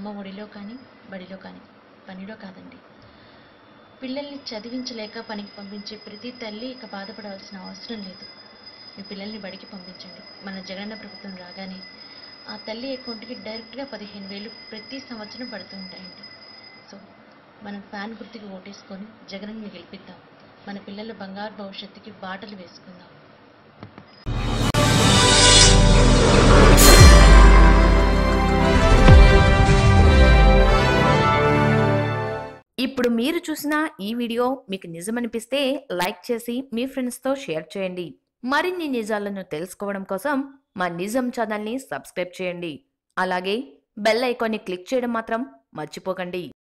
అమ్మ ఒడిలో కానీ బడిలో కానీ పనిలో కాదండి పిల్లల్ని చదివించలేక పనికి పంపించే ప్రతి తల్లి ఇక బాధపడవలసిన అవసరం లేదు మీ పిల్లల్ని బడికి పంపించండి మన జగనన్న ప్రభుత్వం రాగానే ఆ తల్లి అకౌంట్కి డైరెక్ట్గా పదిహేను వేలు ప్రతి సంవత్సరం పడుతూ ఉంటాయండి సో మనం ఫ్యాన్ గుర్తుకి ఓటేసుకొని జగనన్ని గెలిపిద్దాం మన పిల్లల బంగారు భవిష్యత్తుకి బాటలు వేసుకుందాం ఇప్పుడు మీరు చూసిన ఈ వీడియో మీకు నిజమనిపిస్తే లైక్ చేసి మీ ఫ్రెండ్స్తో షేర్ చేయండి మరిన్ని నిజాలను తెలుసుకోవడం కోసం మా నిజం ఛానల్ని సబ్స్క్రైబ్ చేయండి అలాగే బెల్ ఐకాన్ని క్లిక్ చేయడం మాత్రం మర్చిపోకండి